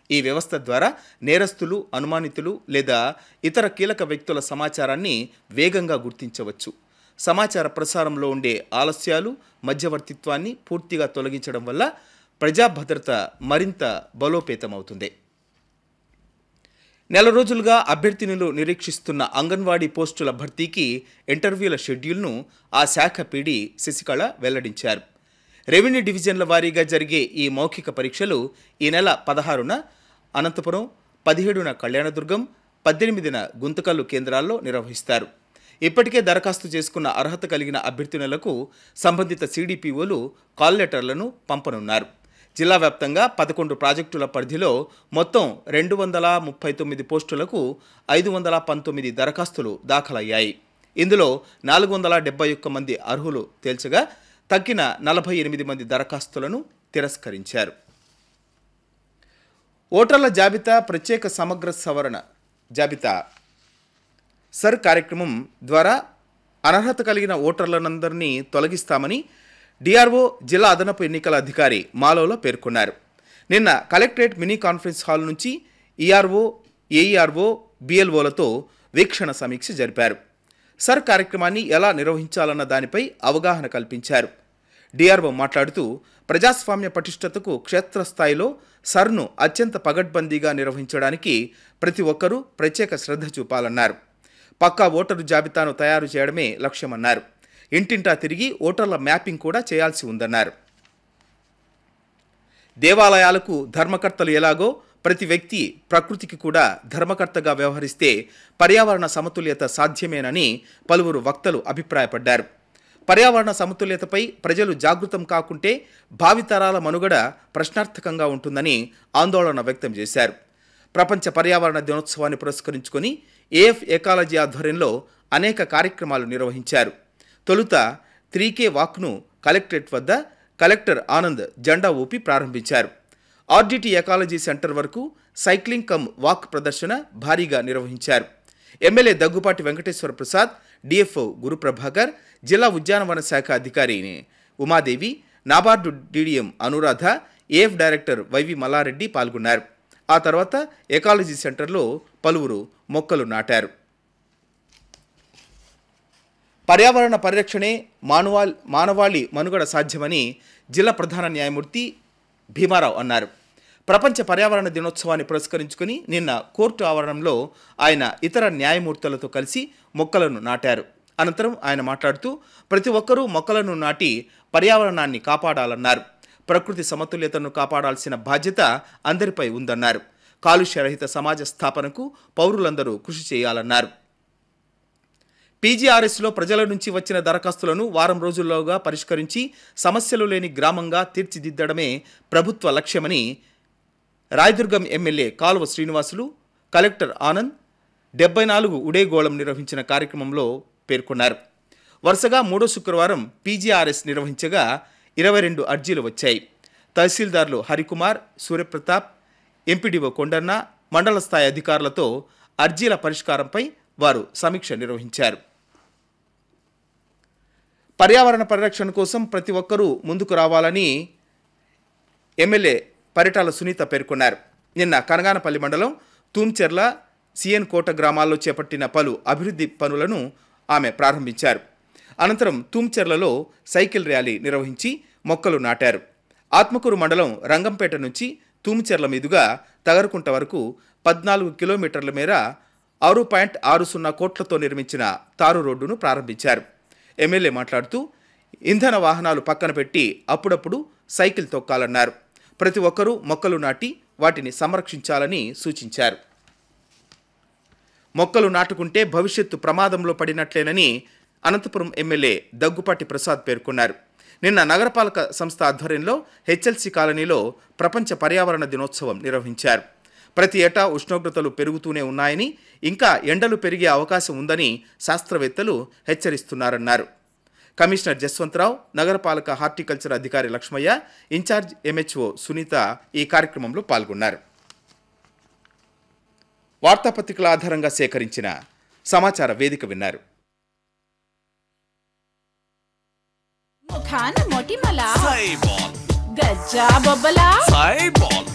ఈ వ్యవస్థ ద్వారా నేరస్తులు అనుమానితులు లేదా ఇతర కీలక వ్యక్తుల సమాచారాన్ని వేగంగా గుర్తించవచ్చు సమాచార ప్రసారంలో ఉండే ఆలస్యాలు మధ్యవర్తిత్వాన్ని పూర్తిగా తొలగించడం వల్ల ప్రజా భద్రత మరింత బలోపేతమవుతుంది నెల రోజులుగా అభ్యర్థినులు నిరీక్షిస్తున్న అంగన్వాడీ పోస్టుల భర్తీకి ఇంటర్వ్యూల షెడ్యూల్ను ఆ శాఖ పీడి శశికళ వెల్లడించారు రెవెన్యూ డివిజన్ల వారీగా జరిగే ఈ మౌఖిక పరీక్షలు ఈ నెల పదహారున అనంతపురం పదిహేడున కళ్యాణదుర్గం పద్దెనిమిదిన గుంతకల్లు కేంద్రాల్లో నిర్వహిస్తారు ఇప్పటికే దరఖాస్తు చేసుకున్న అర్హత కలిగిన అభ్యర్థినులకు సంబంధిత సిడిపిఓలు కాల్ లెటర్లను పంపనున్నారు జిల్లా వ్యాప్తంగా పదకొండు ప్రాజెక్టుల పరిధిలో మొత్తం రెండు వందల ముప్పై తొమ్మిది పోస్టులకు ఐదు వందల పంతొమ్మిది దరఖాస్తులు దాఖలయ్యాయి ఇందులో నాలుగు వందల డెబ్బై ఒక్క మంది అర్హులు తేల్చగా తగ్గిన నలభై ఎనిమిది మంది దరఖాస్తులను తిరస్కరించారు ఓటర్ల జాబితా ప్రత్యేక సమగ్ర సవరణ జాబితా సర్ కార్యక్రమం ద్వారా అనర్హత కలిగిన ఓటర్లనందరినీ తొలగిస్తామని డిఆర్ఓ జిల్లా అదనపు ఎన్నికల అధికారి మాలోలో పేర్కొన్నారు నిన్న కలెక్టరేట్ మినీ కాన్ఫరెన్స్ హాల్ నుంచి ఈఆర్ఓ ఏఈఆర్ఓ బిఎల్ఓలతో వీక్షణ సమీక్ష జరిపారు సర్ కార్యక్రమాన్ని ఎలా నిర్వహించాలన్న దానిపై అవగాహన కల్పించారు డిఆర్ఓ మాట్లాడుతూ ప్రజాస్వామ్య పటిష్టతకు క్షేత్రస్థాయిలో సర్ను అత్యంత పగడ్బందీగా నిర్వహించడానికి ప్రతి ఒక్కరూ ప్రత్యేక శ్రద్ధ చూపాలన్నారు పక్కా ఓటరు జాబితాను తయారు చేయడమే లక్ష్యమన్నారు ఇంటింటా తిరిగి ఓటర్ల మ్యాపింగ్ కూడా చేయాల్సి ఉందన్నారు దేవాలయాలకు ధర్మకర్తలు ఎలాగో ప్రతి వ్యక్తి ప్రకృతికి కూడా ధర్మకర్తగా వ్యవహరిస్తే పర్యావరణ సమతుల్యత సాధ్యమేనని పలువురు వక్తలు అభిప్రాయపడ్డారు పర్యావరణ సమతుల్యతపై ప్రజలు జాగృతం కాకుంటే భావితరాల మనుగడ ప్రశ్నార్థకంగా ఉంటుందని ఆందోళన వ్యక్తం చేశారు ప్రపంచ పర్యావరణ దినోత్సవాన్ని పురస్కరించుకొని ఏఎఫ్ ఎకాలజీ ఆధ్వర్యంలో అనేక కార్యక్రమాలు నిర్వహించారు తొలుత త్రీకే వాక్ను కలెక్టరేట్ వద్ద కలెక్టర్ ఆనంద్ జెండా ఊపి ప్రారంభించారు ఆర్డిటి ఎకాలజీ సెంటర్ వరకు సైక్లింగ్ కమ్ వాక్ ప్రదర్శన భారీగా నిర్వహించారు ఎమ్మెల్యే దగ్గుపాటి వెంకటేశ్వర ప్రసాద్ డిఎఫ్ఓ గురుప్రభాకర్ జిల్లా ఉద్యానవన శాఖ అధికారిని Umadevi NABARD DDM Anuradha AF director YV Mallareddy పాల్గొన్నారు ఆ తర్వాత ఎకాలజీ సెంటర్లో పలువురు మొక్కలు నాటారు పర్యావరణ పరిరక్షణే మానవాళ్ మానవాళి మనుగడ సాధ్యమని జిల్లా ప్రధాన న్యాయమూర్తి భీమారావు అన్నారు ప్రపంచ పర్యావరణ దినోత్సవాన్ని పురస్కరించుకుని నిన్న కోర్టు ఆవరణంలో ఆయన ఇతర న్యాయమూర్తులతో కలిసి మొక్కలను నాటారు అనంతరం ఆయన మాట్లాడుతూ ప్రతి ఒక్కరూ మొక్కలను నాటి పర్యావరణాన్ని కాపాడాలన్నారు ప్రకృతి సమతుల్యతను కాపాడాల్సిన బాధ్యత అందరిపై ఉందన్నారు కాలుష్యరహిత సమాజ స్థాపనకు పౌరులందరూ కృషి చేయాలన్నారు పీజీఆర్ఎస్లో ప్రజల నుంచి వచ్చిన దరఖాస్తులను వారం రోజుల్లోగా పరిష్కరించి సమస్యలు లేని గ్రామంగా తీర్చిదిద్దడమే ప్రభుత్వ లక్ష్యమని రాయదుర్గం ఎమ్మెల్యే కాలువ శ్రీనివాసులు కలెక్టర్ ఆనంద్ డెబ్బై నాలుగు ఉడేగోళం నిర్వహించిన కార్యక్రమంలో పేర్కొన్నారు వరుసగా మూడో శుక్రవారం పీజీఆర్ఎస్ నిర్వహించగా ఇరవై రెండు అర్జీలు వచ్చాయి తహసీల్దార్లు హరికుమార్ సూర్యప్రతాప్ ఎంపీడీఓ కొండన్న మండల స్థాయి అధికారులతో అర్జీల పరిష్కారంపై వారు సమీక్ష నిర్వహించారు పర్యావరణ పరిరక్షణ కోసం ప్రతి ఒక్కరూ ముందుకు రావాలని ఎమ్మెల్యే పరిటాల సునీత పేర్కొన్నారు నిన్న కనగానపల్లి మండలం తూంచెర్ల సిఎన్ కోట గ్రామాల్లో చేపట్టిన పలు అభివృద్ధి పనులను ఆమె ప్రారంభించారు అనంతరం తూంచెర్లలో సైకిల్ ర్యాలీ నిర్వహించి మొక్కలు నాటారు ఆత్మకూరు మండలం రంగంపేట నుంచి తూముచెర్ల మీదుగా తగరకుంట వరకు పద్నాలుగు కిలోమీటర్ల మేర ఆరు పాయింట్ ఆరు సున్నా కోట్లతో నిర్మించిన తారు రోడ్డును ప్రారంభించారు ఎమ్మెల్యే మాట్లాడుతూ ఇంధన వాహనాలు పక్కన పెట్టి అప్పుడప్పుడు సైకిల్ తొక్కాలన్నారు ప్రతి ఒక్కరూ మొక్కలు నాటి వాటిని సంరక్షించాలని సూచించారు మొక్కలు నాటుకుంటే భవిష్యత్తు ప్రమాదంలో పడినట్లేనని అనంతపురం ఎమ్మెల్యే దగ్గుపాటి ప్రసాద్ పేర్కొన్నారు నిన్న నగరపాలక సంస్థ ఆధ్వర్యంలో హెచ్ఎల్సి కాలనీలో ప్రపంచ పర్యావరణ దినోత్సవం నిర్వహించారు ప్రతి ఏటా ఉష్ణోగ్రతలు పెరుగుతూనే ఉన్నాయని ఇంకా ఎండలు పెరిగే అవకాశం ఉందని శాస్త్రవేత్తలు హెచ్చరిస్తున్నారన్నారు కమిషనర్ జస్వంతరావు నగరపాలక హార్టికల్చర్ అధికారి లక్ష్మయ్య ఇన్ఛార్జ్ ఎంహెచ్ఓ సునీత ఈ కార్యక్రమంలో పాల్గొన్నారు వార్తాపత్రికల ఆధారంగా సేకరించిన సమాచార వేదిక విన్నారు ముఖాన మొటిమల సైబాల్ గజ్జా బొబ్బల సైబాల్